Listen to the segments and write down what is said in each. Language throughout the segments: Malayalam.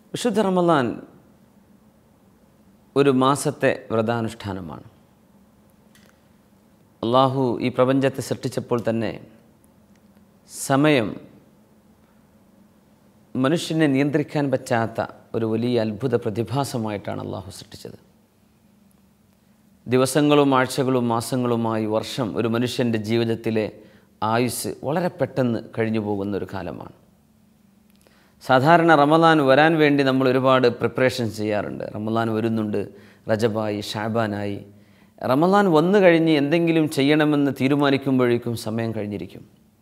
വിശുദ്ധ റമദാൻ ഒരു മാസത്തെ വ്രതാനുഷ്ഠാനമാണ് അള്ളാഹു ഈ പ്രപഞ്ചത്തെ സൃഷ്ടിച്ചപ്പോൾ തന്നെ സമയം മനുഷ്യനെ നിയന്ത്രിക്കാൻ പറ്റാത്ത ഒരു വലിയ അത്ഭുത പ്രതിഭാസമായിട്ടാണ് അള്ളാഹു സൃഷ്ടിച്ചത് ദിവസങ്ങളും ആഴ്ചകളും മാസങ്ങളുമായി വർഷം ഒരു മനുഷ്യൻ്റെ ജീവിതത്തിലെ ആയുസ് വളരെ പെട്ടെന്ന് കഴിഞ്ഞു പോകുന്ന ഒരു കാലമാണ് സാധാരണ റമദാൻ വരാൻ വേണ്ടി നമ്മൾ ഒരുപാട് പ്രിപ്പറേഷൻ ചെയ്യാറുണ്ട് റമദാൻ വരുന്നുണ്ട് റജബായി ഷാബാനായി റമദാൻ വന്നു കഴിഞ്ഞ് എന്തെങ്കിലും ചെയ്യണമെന്ന് തീരുമാനിക്കുമ്പോഴേക്കും സമയം കഴിഞ്ഞിരിക്കും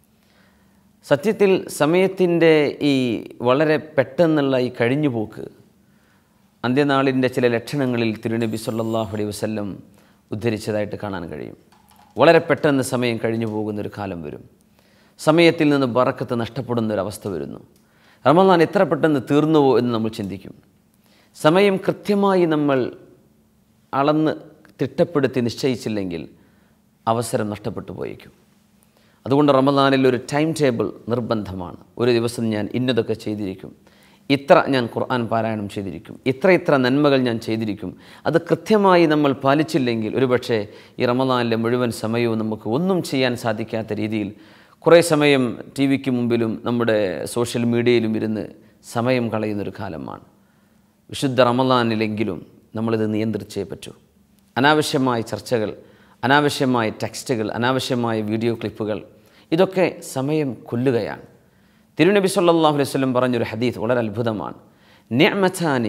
സത്യത്തിൽ സമയത്തിൻ്റെ ഈ വളരെ പെട്ടെന്നുള്ള ഈ കഴിഞ്ഞുപോക്ക് അന്ത്യനാളിൻ്റെ ചില ലക്ഷണങ്ങളിൽ തിരുനബി സല്ലല്ലാഹു അലൈഹി വസല്ലം ഉദ്ധരിച്ചതായിട്ട് കാണാൻ കഴിയും വളരെ പെട്ടെന്ന് സമയം കഴിഞ്ഞു പോകുന്നൊരു കാലം വരും സമയത്തിൽ നിന്ന് ബറക്കത്ത് നഷ്ടപ്പെടുന്ന ഒരു അവസ്ഥ വരുന്നു റമദാൻ എത്ര പെട്ടെന്ന് തീർന്നുവോ എന്ന് നമ്മൾ ചിന്തിക്കും സമയം കൃത്യമായി നമ്മൾ അളന്ന് തിട്ടപ്പെടുത്തി നിശ്ചയിച്ചില്ലെങ്കിൽ അവസരം നഷ്ടപ്പെട്ടു പോയേക്കും അതുകൊണ്ട് റമദാനിൽ ഒരു ടൈം ടേബിൾ നിർബന്ധമാണ് ഒരു ദിവസം ഞാൻ ഇന്നതൊക്കെ ചെയ്തിരിക്കും ഇത്ര ഞാൻ ഖുർആൻ പാരായണം ചെയ്തിരിക്കും ഇത്ര ഇത്ര നന്മകൾ ഞാൻ ചെയ്തിരിക്കും അത് കൃത്യമായി നമ്മൾ പാലിച്ചില്ലെങ്കിൽ ഒരുപക്ഷെ ഈ റമദാനിലെ മുഴുവൻ സമയവും നമുക്ക് ഒന്നും ചെയ്യാൻ സാധിക്കാത്ത രീതിയിൽ കുറേ സമയം ടി വിക്ക് മുമ്പിലും നമ്മുടെ സോഷ്യൽ മീഡിയയിലും ഇരുന്ന് സമയം കളയുന്നൊരു കാലമാണ് വിശുദ്ധ റമദാനിലെങ്കിലും നമ്മളിത് നിയന്ത്രിച്ചേ പറ്റൂ അനാവശ്യമായ ചർച്ചകൾ അനാവശ്യമായ ടെക്സ്റ്റുകൾ അനാവശ്യമായ വീഡിയോ ക്ലിപ്പുകൾ ഇതൊക്കെ സമയം കൊല്ലുകയാണ് തിരുനബി സല്ലല്ലാഹു അലൈഹി വസല്ലം പറഞ്ഞൊരു ഹദീസ് വളരെ അത്ഭുതമാണ് നിഅമതാനി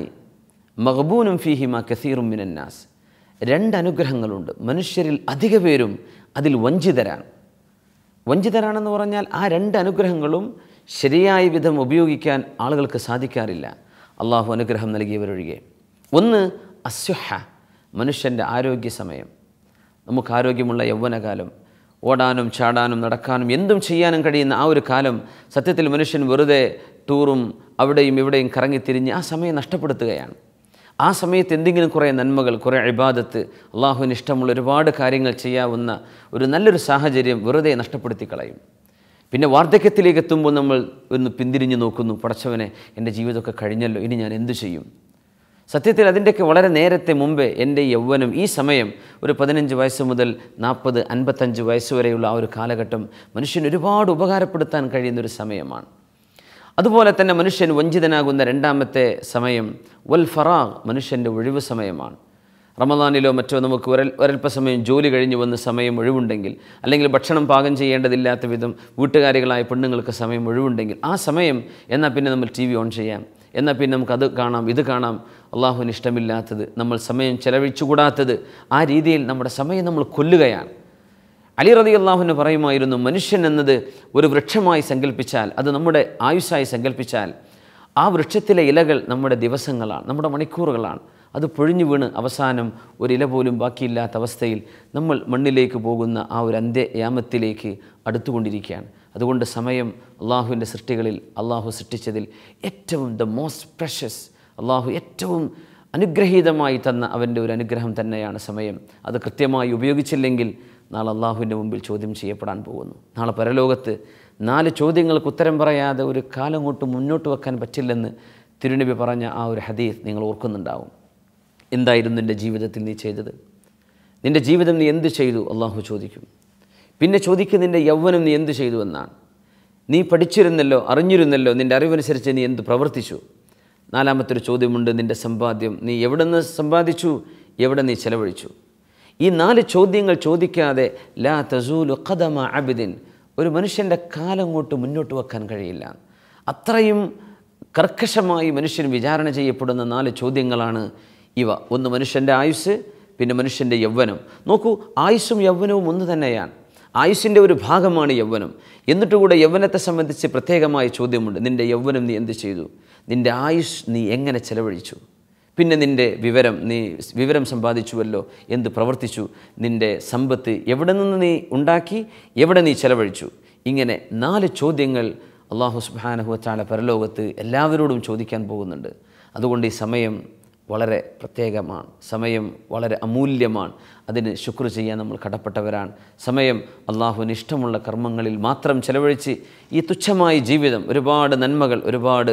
മഖബൂനും ഫീഹിമ കസീറും മിനന്നാസ് രണ്ട് അനുഗ്രഹങ്ങളുണ്ട് മനുഷ്യരിൽ അധിക പേരും അതിൽ വഞ്ചിതരാണ് വഞ്ചിതരാണെന്ന് പറഞ്ഞാൽ ആ രണ്ട് അനുഗ്രഹങ്ങളും ശരിയായ വിധം ഉപയോഗിക്കാൻ ആളുകൾക്ക് സാധിക്കാറില്ല അള്ളാഹു അനുഗ്രഹം നൽകിയവരൊഴികെ ഒന്ന് അസ്യുഹ മനുഷ്യൻ്റെ ആരോഗ്യ സമയം നമുക്ക് ആരോഗ്യമുള്ള യൗവനകാലം ഓടാനും ചാടാനും നടക്കാനും എന്തും ചെയ്യാനും കഴിയുന്ന ആ ഒരു കാലം സത്യത്തിൽ മനുഷ്യൻ വെറുതെ ടൂറും അവിടെയും ഇവിടെയും കറങ്ങിത്തിരിഞ്ഞ് ആ സമയം നഷ്ടപ്പെടുത്തുകയാണ് ആ സമയത്ത് എന്തെങ്കിലും കുറേ നന്മകൾ കുറേ ഇബാദത്ത് അള്ളാഹുവിന് ഇഷ്ടമുള്ള ഒരുപാട് കാര്യങ്ങൾ ചെയ്യാവുന്ന ഒരു നല്ലൊരു സാഹചര്യം വെറുതെ നഷ്ടപ്പെടുത്തി കളയും പിന്നെ വാർദ്ധക്യത്തിലേക്ക് എത്തുമ്പോൾ നമ്മൾ ഒന്ന് പിന്തിരിഞ്ഞ് നോക്കുന്നു പടച്ചവനെ എൻ്റെ ജീവിതമൊക്കെ കഴിഞ്ഞല്ലോ ഇനി ഞാൻ എന്തു ചെയ്യും സത്യത്തിൽ അതിൻ്റെയൊക്കെ വളരെ നേരത്തെ മുമ്പേ എൻ്റെ യൗവനം ഈ സമയം ഒരു പതിനഞ്ച് വയസ്സ് മുതൽ നാൽപ്പത് അൻപത്തഞ്ച് വയസ്സ് വരെയുള്ള ആ ഒരു കാലഘട്ടം മനുഷ്യന് ഒരുപാട് ഉപകാരപ്പെടുത്താൻ കഴിയുന്നൊരു സമയമാണ് അതുപോലെ തന്നെ മനുഷ്യൻ വഞ്ചിതനാകുന്ന രണ്ടാമത്തെ സമയം വൽ ഫറാഗ് മനുഷ്യൻ്റെ ഒഴിവ് സമയമാണ് റമദാനിലോ മറ്റോ നമുക്ക് ഒരൽ ഒരൽപ്പസമയം ജോലി കഴിഞ്ഞ് വന്ന് സമയം ഒഴിവുണ്ടെങ്കിൽ അല്ലെങ്കിൽ ഭക്ഷണം പാകം ചെയ്യേണ്ടതില്ലാത്ത വിധം വീട്ടുകാരികളായ പെണ്ണുങ്ങൾക്ക് സമയം ഒഴിവുണ്ടെങ്കിൽ ആ സമയം എന്നാൽ പിന്നെ നമ്മൾ ടി വി ഓൺ ചെയ്യാം എന്നാൽ പിന്നെ നമുക്ക് അത് കാണാം ഇത് കാണാം അള്ളാഹുവിന് ഇഷ്ടമില്ലാത്തത് നമ്മൾ സമയം ചെലവഴിച്ചുകൂടാത്തത് ആ രീതിയിൽ നമ്മുടെ സമയം നമ്മൾ കൊല്ലുകയാണ് അലി റതി അള്ളാഹുവിന് പറയുമായിരുന്നു മനുഷ്യൻ എന്നത് ഒരു വൃക്ഷമായി സങ്കല്പിച്ചാൽ അത് നമ്മുടെ ആയുസ്സായി സങ്കല്പിച്ചാൽ ആ വൃക്ഷത്തിലെ ഇലകൾ നമ്മുടെ ദിവസങ്ങളാണ് നമ്മുടെ മണിക്കൂറുകളാണ് അത് പൊഴിഞ്ഞു വീണ് അവസാനം ഒരു ഇല പോലും ബാക്കിയില്ലാത്ത അവസ്ഥയിൽ നമ്മൾ മണ്ണിലേക്ക് പോകുന്ന ആ ഒരു അന്ത്യയാമത്തിലേക്ക് അടുത്തുകൊണ്ടിരിക്കുകയാണ് അതുകൊണ്ട് സമയം അള്ളാഹുവിൻ്റെ സൃഷ്ടികളിൽ അള്ളാഹു സൃഷ്ടിച്ചതിൽ ഏറ്റവും ദ മോസ്റ്റ് പ്രഷ്യസ് അള്ളാഹു ഏറ്റവും അനുഗ്രഹീതമായി തന്ന അവൻ്റെ ഒരു അനുഗ്രഹം തന്നെയാണ് സമയം അത് കൃത്യമായി ഉപയോഗിച്ചില്ലെങ്കിൽ നാളെ അള്ളാഹുവിൻ്റെ മുമ്പിൽ ചോദ്യം ചെയ്യപ്പെടാൻ പോകുന്നു നാളെ പരലോകത്ത് നാല് ചോദ്യങ്ങൾക്ക് ഉത്തരം പറയാതെ ഒരു കാലം കൊണ്ട് മുന്നോട്ട് വെക്കാൻ പറ്റില്ലെന്ന് തിരുനബി പറഞ്ഞ ആ ഒരു ഹദീസ് നിങ്ങൾ ഓർക്കുന്നുണ്ടാവും എന്തായിരുന്നു നിൻ്റെ ജീവിതത്തിൽ നീ ചെയ്തത് നിൻ്റെ ജീവിതം നീ എന്ത് ചെയ്തു അള്ളാഹു ചോദിക്കും പിന്നെ ചോദിക്കും നിൻ്റെ യൗവനം നീ എന്ത് ചെയ്തു എന്നാണ് നീ പഠിച്ചിരുന്നല്ലോ അറിഞ്ഞിരുന്നല്ലോ നിൻ്റെ അറിവനുസരിച്ച് നീ എന്ത് പ്രവർത്തിച്ചു നാലാമത്തെ ഒരു ചോദ്യമുണ്ട് നിൻ്റെ സമ്പാദ്യം നീ എവിടെ നിന്ന് സമ്പാദിച്ചു എവിടെ നീ ചെലവഴിച്ചു ഈ നാല് ചോദ്യങ്ങൾ ചോദിക്കാതെ ലാ തസൂലു ഖദമ അബിദിൻ ഒരു മനുഷ്യൻ്റെ കാലം കൊണ്ട് മുന്നോട്ട് വെക്കാൻ കഴിയില്ല അത്രയും കർക്കശമായി മനുഷ്യൻ വിചാരണ ചെയ്യപ്പെടുന്ന നാല് ചോദ്യങ്ങളാണ് ഇവ ഒന്ന് മനുഷ്യൻ്റെ ആയുസ് പിന്നെ മനുഷ്യൻ്റെ യൗവനം നോക്കൂ ആയുസ്സും യൗവനവും ഒന്ന് തന്നെയാണ് ആയുസ്സിൻ്റെ ഒരു ഭാഗമാണ് യൗവനം എന്നിട്ട് കൂടെ യൗവനത്തെ സംബന്ധിച്ച് പ്രത്യേകമായ ചോദ്യമുണ്ട് നിൻ്റെ യൗവനം നീ എന്ത് ചെയ്തു നിൻ്റെ ആയുസ് നീ എങ്ങനെ ചെലവഴിച്ചു പിന്നെ നിൻ്റെ വിവരം നീ വിവരം സമ്പാദിച്ചുവല്ലോ എന്ത് പ്രവർത്തിച്ചു നിൻ്റെ സമ്പത്ത് എവിടെ നിന്ന് നീ ഉണ്ടാക്കി എവിടെ നീ ചെലവഴിച്ചു ഇങ്ങനെ നാല് ചോദ്യങ്ങൾ അള്ളാഹു സുബാനഹുവച്ചാല പരലോകത്ത് എല്ലാവരോടും ചോദിക്കാൻ പോകുന്നുണ്ട് അതുകൊണ്ട് ഈ സമയം വളരെ പ്രത്യേകമാണ് സമയം വളരെ അമൂല്യമാണ് അതിന് ശുക്ർ ചെയ്യാൻ നമ്മൾ കടപ്പെട്ടവരാണ് സമയം അള്ളാഹുവിന് ഇഷ്ടമുള്ള കർമ്മങ്ങളിൽ മാത്രം ചെലവഴിച്ച് ഈ തുച്ഛമായ ജീവിതം ഒരുപാട് നന്മകൾ ഒരുപാട്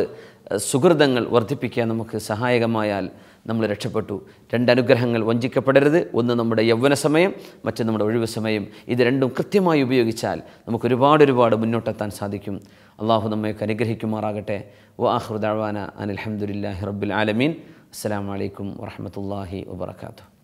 ഏഹ്, സുഹൃതങ്ങൾ വർദ്ധിപ്പിക്കാൻ നമുക്ക് സഹായകമായാൽ നമ്മൾ രക്ഷപ്പെട്ടു രണ്ട് അനുഗ്രഹങ്ങൾ വഞ്ചിക്കപ്പെടരുത് ഒന്ന് നമ്മുടെ യൗവന സമയം മറ്റ് നമ്മുടെ ഒഴിവ് സമയം ഇത് രണ്ടും കൃത്യമായി ഉപയോഗിച്ചാൽ നമുക്ക് ഒരുപാട് ഒരുപാട് മുന്നോട്ടെത്താൻ സാധിക്കും അള്ളാഹു നമ്മയൊക്കെ അനുഗ്രഹിക്കുമാറാകട്ടെ വാഹുദാവാന അനിൽഹമുല്ലാഹി റബ്ബുൽ ആലമീൻ അസ്സാം വലൈക്കും വാഹമത്തല്ലാഹി വാബർക്കാത്തു